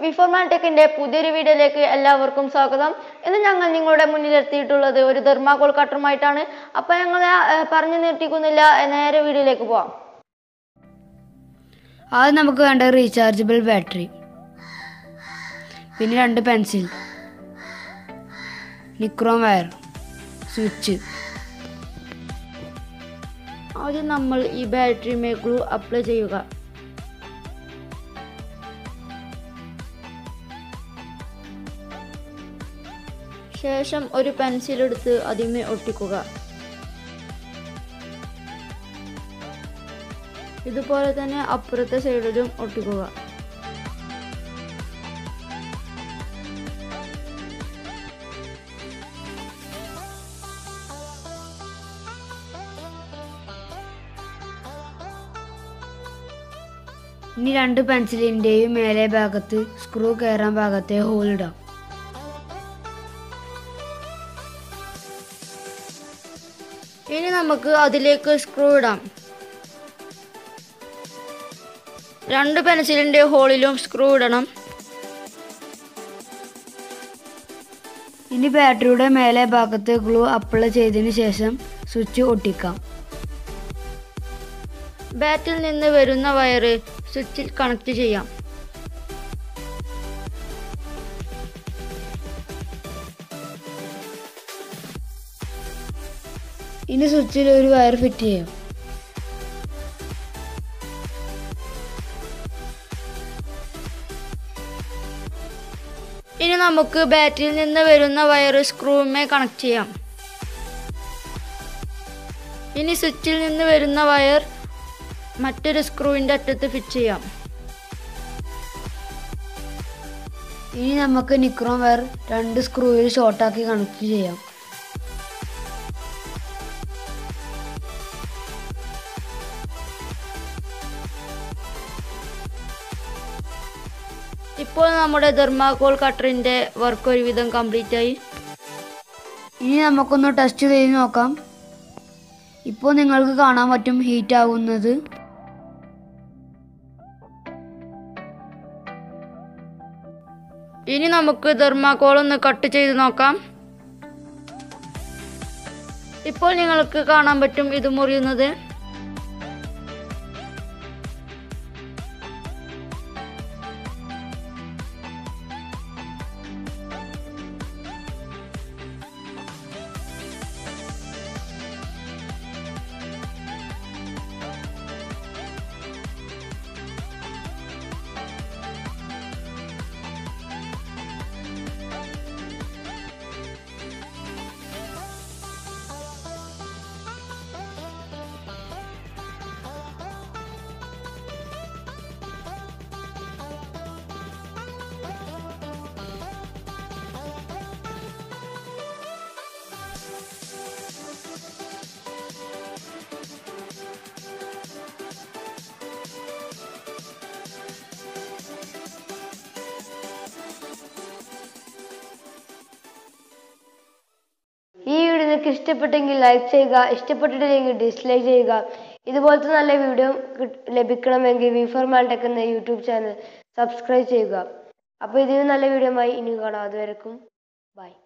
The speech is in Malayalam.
വിഫോർമാൻ ടെക്കിന്റെ പുതിയൊരു വീഡിയോയിലേക്ക് എല്ലാവർക്കും സ്വാഗതം ഇന്ന് ഞങ്ങൾ നിങ്ങളുടെ മുന്നിൽ എത്തിയിട്ടുള്ളത് ഒരു തെർമാക്കോൾ കട്ടറുമായിട്ടാണ് അപ്പൊ ഞങ്ങൾ പറഞ്ഞു നിർത്തിക്കുന്നില്ല നേരെ വീഡിയോയിലേക്ക് പോവാം ആദ്യം നമുക്ക് വേണ്ട റീചാർജബിൾ ബാറ്ററി പിന്നെ രണ്ട് പെൻസിൽ നിക്രോം വയർ സ്വിച്ച് ആദ്യം നമ്മൾ ഈ ബാറ്ററി മേ ഗ്ലൂ അപ്ലൈ ചെയ്യുക ശേഷം ഒരു പെൻസിൽ എടുത്ത് അതിന്മേൽ ഒട്ടിക്കുക ഇതുപോലെ തന്നെ അപ്പുറത്തെ സൈഡിലും ഒട്ടിക്കുക ഇനി രണ്ട് പെൻസിലിൻ്റെയും മേലെ ഭാഗത്ത് സ്ക്രൂ കയറാൻ ഭാഗത്തെ ഹോൾ ഇടാം ഇനി നമുക്ക് അതിലേക്ക് സ്ക്രൂ ഇടാം രണ്ട് പെൻസിലിന്റെ ഹോളിലും സ്ക്രൂ ഇടണം ഇനി ബാറ്ററിയുടെ മേലെ ഭാഗത്ത് ഗ്ലൂ അപ്ലൈ ചെയ്തതിന് ശേഷം സ്വിച്ച് ഒട്ടിക്കാം ബാറ്റിൽ നിന്ന് വരുന്ന വയറ് സ്വിച്ചിൽ കണക്ട് ചെയ്യാം ഇനി സ്വിച്ചിൽ ഒരു വയർ ഫിറ്റ് ചെയ്യാം ഇനി നമുക്ക് ബാറ്റിൽ നിന്ന് വരുന്ന വയറ് സ്ക്രൂമേ കണക്ട് ചെയ്യാം ഇനി സ്വിച്ചിൽ നിന്ന് വരുന്ന വയർ മറ്റൊരു സ്ക്രൂവിൻ്റെ അറ്റത്ത് ഫിറ്റ് ചെയ്യാം ഇനി നമുക്ക് നിക്രോം വയർ രണ്ട് സ്ക്രൂവിൽ ഷോർട്ടാക്കി കണക്ട് ചെയ്യാം ഇപ്പോൾ നമ്മുടെ തെർമാക്കോൾ കട്ടറിൻ്റെ വർക്ക് ഒരുവിധം കംപ്ലീറ്റ് ആയി ഇനി നമുക്കൊന്ന് ടെസ്റ്റ് ചെയ്ത് നോക്കാം ഇപ്പോൾ നിങ്ങൾക്ക് കാണാൻ പറ്റും ഹീറ്റ് ആകുന്നത് ഇനി നമുക്ക് തെർമാക്കോൾ ഒന്ന് കട്ട് ചെയ്ത് നോക്കാം ഇപ്പോൾ നിങ്ങൾക്ക് കാണാൻ പറ്റും ഇത് മുറിയുന്നത് ഈ വീഡിയോ നിങ്ങൾക്ക് ഇഷ്ടപ്പെട്ടെങ്കിൽ ലൈക്ക് ചെയ്യുക ഇഷ്ടപ്പെട്ടിട്ടില്ലെങ്കിൽ ഡിസ്ലൈക്ക് ചെയ്യുക ഇതുപോലത്തെ നല്ല വീഡിയോ ലഭിക്കണമെങ്കിൽ വി ഫോർ മാൽടെക് എന്ന യൂട്യൂബ് ചാനൽ സബ്സ്ക്രൈബ് ചെയ്യുക അപ്പോൾ ഇതിന് നല്ല വീഡിയോ ആയി ഇനി കാണാം അതുവരെക്കും ബൈ